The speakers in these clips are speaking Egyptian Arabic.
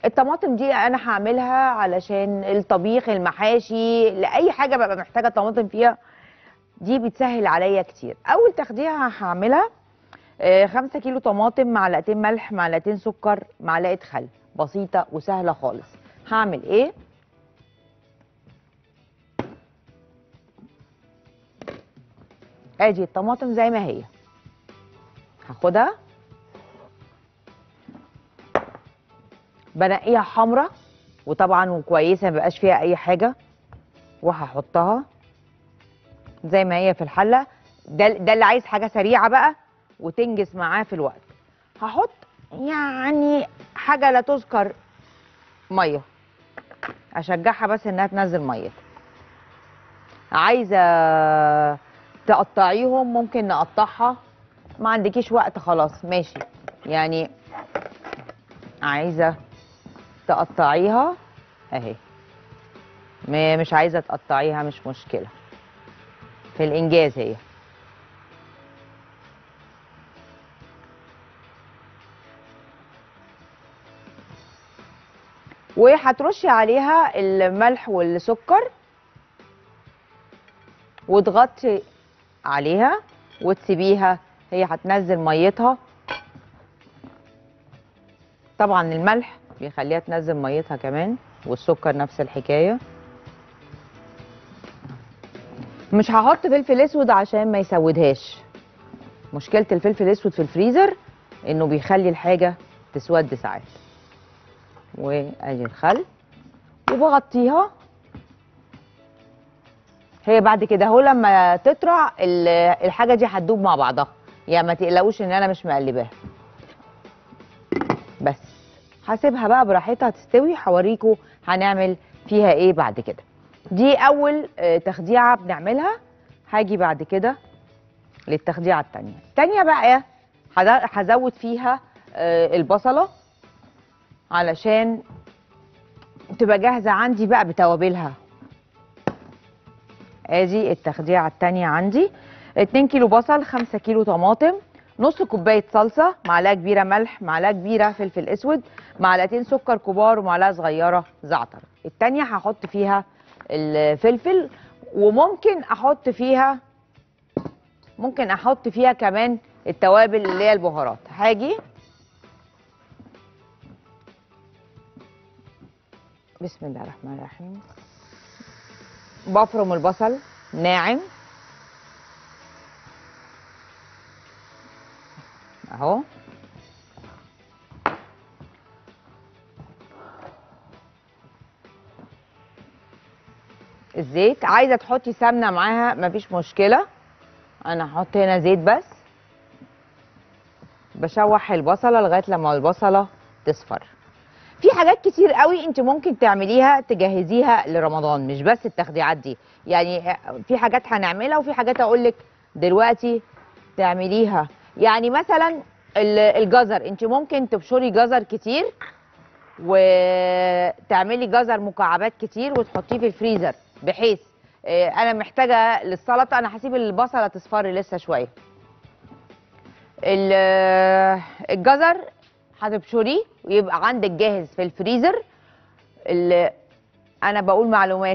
الطماطم دي انا هعملها علشان الطبيخ المحاشي لاي حاجه ببقى محتاجه طماطم فيها دي بتسهل عليا كتير اول تخديعه هعملها آه، خمسة كيلو طماطم معلقتين ملح معلقتين سكر معلقه خل بسيطه وسهله خالص هعمل ايه ادي الطماطم زي ما هي هاخدها بنقيها حمرا وطبعا وكويسه ما بقاش فيها اي حاجه وهحطها زي ما هي في الحله ده ده اللي عايز حاجه سريعه بقى وتنجز معاه في الوقت هحط يعني حاجه لا تذكر ميه اشجعها بس انها تنزل ميتها عايزه تقطعيهم ممكن نقطعها ما عندكيش وقت خلاص ماشي يعني عايزه تقطعيها اهي م- مش عايزه تقطعيها مش مشكله في الانجاز هي وهترشي عليها الملح والسكر وتغطي عليها وتسيبيها هي هتنزل ميتها طبعا الملح بيخليها تنزل ميتها كمان والسكر نفس الحكايه مش هحط فلفل اسود عشان ما يسودهاش مشكله الفلفل الاسود في الفريزر انه بيخلي الحاجه تسود ساعات وادي الخل وبغطيها هي بعد كده اهو لما تطرع ال- الحاجه دي هتدوب مع بعضها يعني ما تقلقوش ان انا مش مقلباها بس هسيبها بقى براحتها تستوي هوريكم هنعمل فيها ايه بعد كده دي اول آه، تخديعه بنعملها هاجي بعد كده للتخديعه التانية التانية بقى هز- هزود فيها آه، البصله علشان تبقى جاهزه عندي بقى بتوابلها ادي التخديعه التانية عندي 2 كيلو بصل 5 كيلو طماطم نص كوبايه صلصه معلقه كبيره ملح معلقه كبيره فلفل اسود معلقتين سكر كبار ومعلقه صغيره زعتر التانية هحط فيها الفلفل وممكن احط فيها ممكن احط فيها كمان التوابل اللي هي البهارات هاجي بسم الله الرحمن الرحيم بفرم البصل ناعم اهو الزيت عايزه تحطي سمنه معاها مفيش مشكله انا هحط هنا زيت بس بشوح البصله لغايه لما البصله تصفر في حاجات كتير قوي انت ممكن تعمليها تجهزيها لرمضان مش بس التخديعات دي يعني في حاجات هنعملها وفي حاجات اقول لك دلوقتي تعمليها يعني مثلا ال- الجزر انت ممكن تبشري جزر كتير وتعملي جزر مكعبات كتير وتحطيه في الفريزر بحيث اه، انا محتاجه للسلطه انا هسيب البصله تصفر لسه شويه ال- الجزر هتبشريه ويبقى عندك جاهز في الفريزر اللي انا بقول معلومات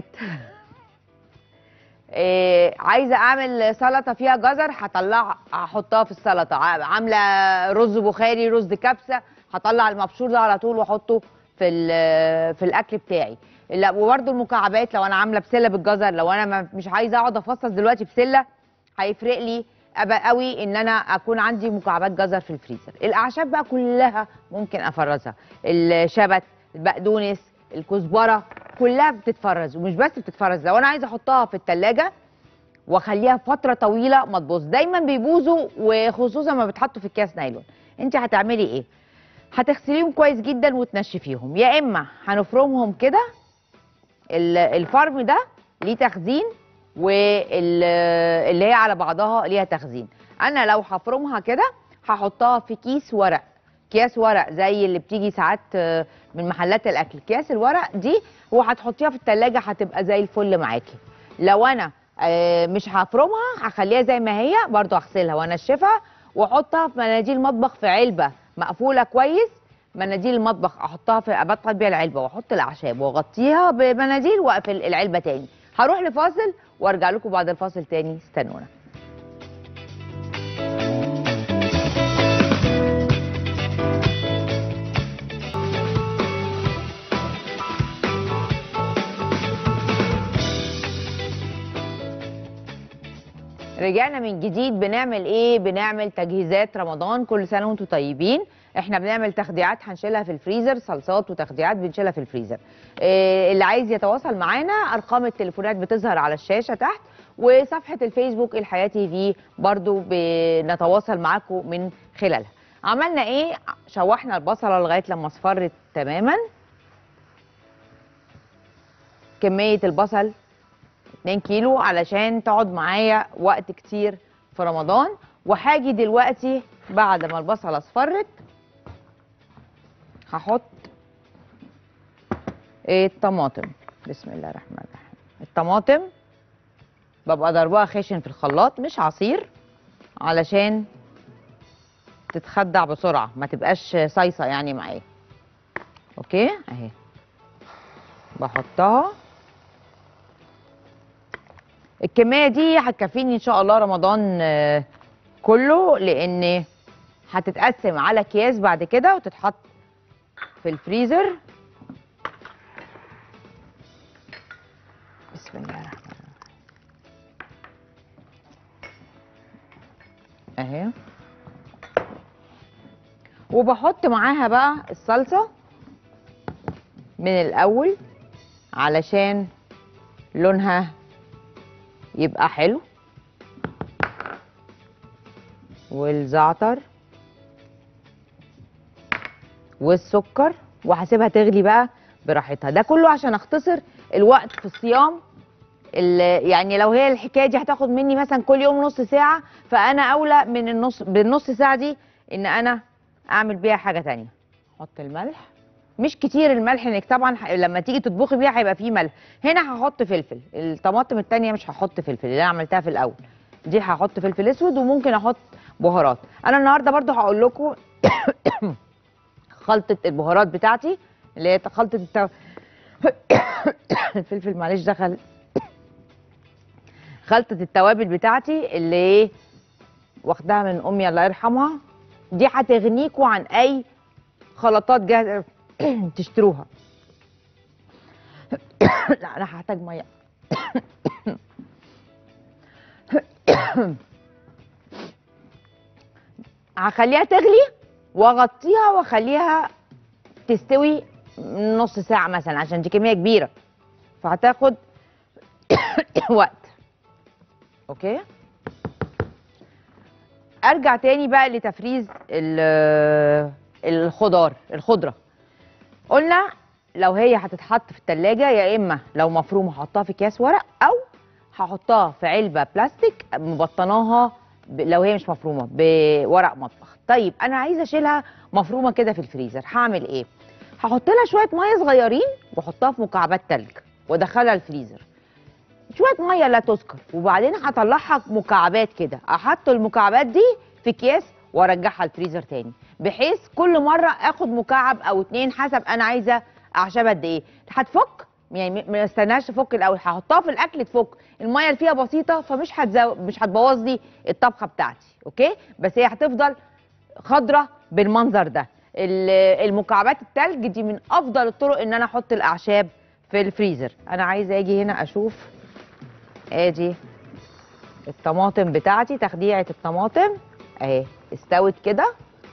إيه عايزه اعمل سلطه فيها جزر هطلع هحطها في السلطه ع- عامله رز بخاري رز كبسه هطلع المبشور ده على طول واحطه في ال- في الاكل بتاعي لا وبرده المكعبات لو انا عامله بسله بالجزر لو انا ما- مش عايزه اقعد افصص دلوقتي بسله هيفرق لي ابقى قوي ان انا اكون عندي مكعبات جزر في الفريزر الاعشاب بقى كلها ممكن افرزها الشبت البقدونس الكزبره كلها بتتفرز ومش بس بتتفرز لو انا عايزه احطها في التلاجة واخليها فتره طويله ما تبوظ دايما بيبوظوا وخصوصا ما بيتحطوا في اكياس نايلون انت هتعملي ايه هتغسليهم كويس جدا وتنشفيهم يا اما هنفرمهم كده ال- الفرم ده ليه تخزين واللي هي على بعضها ليها تخزين انا لو هفرمها كده هحطها في كيس ورق اكياس ورق زي اللي بتيجي ساعات آه، من محلات الاكل اكياس الورق دي وهتحطيها في التلاجة هتبقى زي الفل معاكي لو انا آه، مش هفرمها هخليها زي ما هي برضو اغسلها وانشفها واحطها في مناديل مطبخ في علبه مقفوله كويس مناديل المطبخ احطها في ابطل بيها العلبه واحط الاعشاب واغطيها بمناديل واقفل العلبه تاني هروح لفاصل وارجع لكم بعد الفاصل تاني استنونا رجعنا من جديد بنعمل ايه بنعمل تجهيزات رمضان كل سنه وانتم طيبين احنا بنعمل تخديعات هنشيلها في الفريزر صلصات وتخديعات بنشيلها في الفريزر إيه اللي عايز يتواصل معانا ارقام التليفونات بتظهر على الشاشه تحت وصفحه الفيسبوك الحياه تي في برضو بنتواصل معاكم من خلالها عملنا ايه شوحنا البصله لغايه لما اصفرت تماما كميه البصل 2 كيلو علشان تقعد معايا وقت كتير في رمضان وهاجي دلوقتي بعد ما البصله اصفرت هحط الطماطم بسم الله الرحمن الرحيم الطماطم ببقى ضربها خشن في الخلاط مش عصير علشان تتخدع بسرعه ما تبقاش صيصه يعني معايا اوكي اهي بحطها الكميه دي هتكفيني ان شاء الله رمضان آه، كله لان هتتقسم على اكياس بعد كده وتتحط في الفريزر بسم الله الرحمن الرحيم اهي وبحط معاها بقى الصلصه من الاول علشان لونها يبقى حلو والزعتر والسكر وهسيبها تغلي بقى براحتها ده كله عشان اختصر الوقت في الصيام ال- يعني لو هي الحكايه دي هتاخد مني مثلا كل يوم نص ساعه فانا اولى من النص بالنص ساعه دي ان انا اعمل بيها حاجه تانية احط الملح مش كتير الملح انك طبعا ح- لما تيجي تطبخي بيها هيبقى فيه ملح هنا هحط فلفل الطماطم التانية مش هحط فلفل اللي انا عملتها في الاول دي هحط فلفل اسود وممكن احط بهارات انا النهارده برضو هقول لكم خلطه البهارات بتاعتي اللي هي خلطه التو... الفلفل معلش دخل خلطه التوابل بتاعتي اللي ايه واخداها من امي الله يرحمها دي هتغنيكوا عن اي خلطات جاهزه تشتروها لا انا هحتاج ميه هخليها تغلي واغطيها واخليها تستوي نص ساعه مثلا عشان دي كميه كبيره فهتاخد وقت اوكي ارجع تاني بقى لتفريز ال- الخضار الخضره قلنا لو هي هتتحط في التلاجة يا اما لو مفرومه هحطها في اكياس ورق او هحطها في علبه بلاستيك مبطناها ب... لو هي مش مفرومه بورق مطبخ طيب انا عايزه اشيلها مفرومه كده في الفريزر هعمل ايه هحط لها شويه ميه صغيرين واحطها في مكعبات تلج وادخلها الفريزر شويه ميه لا تذكر وبعدين هطلعها مكعبات كده احط المكعبات دي في اكياس وارجعها الفريزر تاني بحيث كل مره اخد مكعب او اتنين حسب انا عايزه اعشاب قد ايه هتفك يعني م- ما استناش تفك الاول هحطها في الاكل تفك الميه اللي فيها بسيطه فمش هتزو... مش هتبوظ لي الطبخه بتاعتي اوكي بس هي هتفضل خضره بالمنظر ده ال- المكعبات التلج دي من افضل الطرق ان انا احط الاعشاب في الفريزر انا عايزه اجي هنا اشوف ادي الطماطم بتاعتي تخديعه الطماطم اهي استوت كده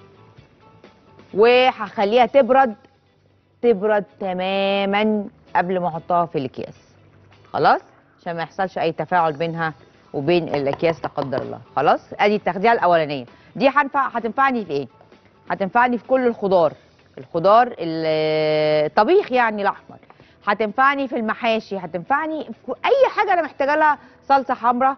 وهخليها تبرد تبرد تماما قبل ما احطها في الاكياس خلاص عشان ما يحصلش اي تفاعل بينها وبين الاكياس لا قدر الله خلاص ادي التخديعه الاولانيه دي هنفع هتنفعني في ايه هتنفعني في كل الخضار الخضار ال- الطبيخ يعني الاحمر هتنفعني في المحاشي هتنفعني في اي حاجه انا محتاجه لها صلصه حمراء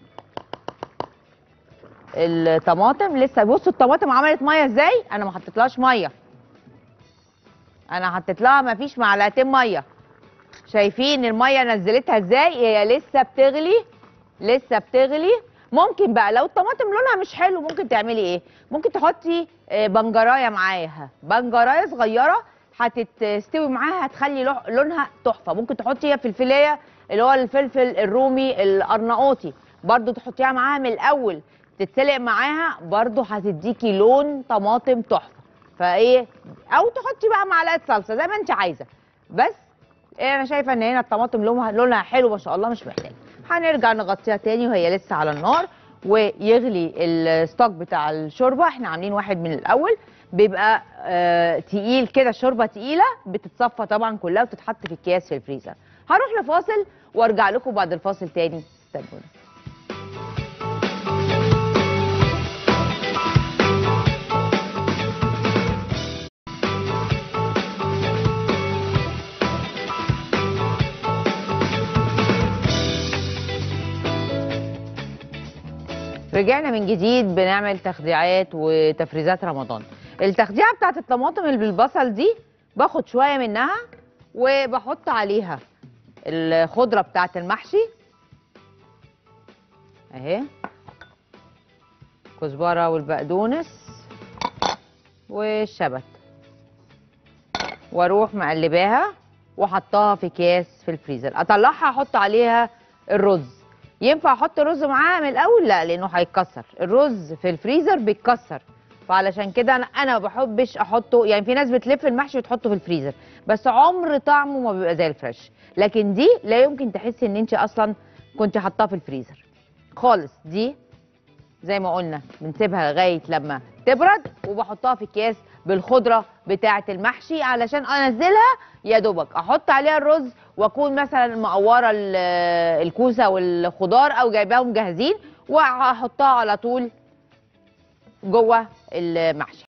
الطماطم لسه بصوا الطماطم عملت ميه ازاي انا ما حطيتلهاش ميه انا حطيت لها ما فيش معلقتين ميه شايفين الميه نزلتها ازاي هي لسه بتغلي لسه بتغلي ممكن بقى لو الطماطم لونها مش حلو ممكن تعملي ايه ممكن تحطي آه، بنجرايه معاها بنجرايه صغيره هتستوي معاها هتخلي لو- لونها تحفه ممكن تحطي فلفلايه اللي هو الفلفل الرومي الارناؤوطي برضو تحطيها معاها من الاول تتسلق معاها برضو هتديكي لون طماطم تحفه فايه او تحطي بقى معلقه صلصه زي ما انت عايزه بس انا شايفه ان هنا الطماطم لونها لونها حلو ما شاء الله مش محتاج هنرجع نغطيها تاني وهي لسه على النار ويغلي الستوك بتاع الشوربه احنا عاملين واحد من الاول بيبقى آه تقيل كده الشوربه تقيله بتتصفى طبعا كلها وتتحط في اكياس في الفريزر هروح لفاصل وارجع لكم بعد الفاصل تاني استنونا رجعنا من جديد بنعمل تخديعات وتفريزات رمضان التخديعه بتاعت الطماطم اللي بالبصل دي باخد شويه منها وبحط عليها الخضره بتاعت المحشي اهي كزبره والبقدونس والشبت واروح مقلباها وحطاها في اكياس في الفريزر اطلعها احط عليها الرز ينفع احط رز معاها من الاول لا لانه هيتكسر الرز في الفريزر بيتكسر فعلشان كده انا انا ما بحبش احطه يعني في ناس بتلف المحشي وتحطه في الفريزر بس عمر طعمه ما بيبقى زي الفريش لكن دي لا يمكن تحسي ان انت اصلا كنت حاطاه في الفريزر خالص دي زي ما قلنا بنسيبها لغايه لما تبرد وبحطها في اكياس بالخضره بتاعه المحشي علشان انزلها يا دوبك احط عليها الرز واكون مثلا مقوره ال- الكوسه والخضار او جايباهم جاهزين واحطها على طول جوه المحشي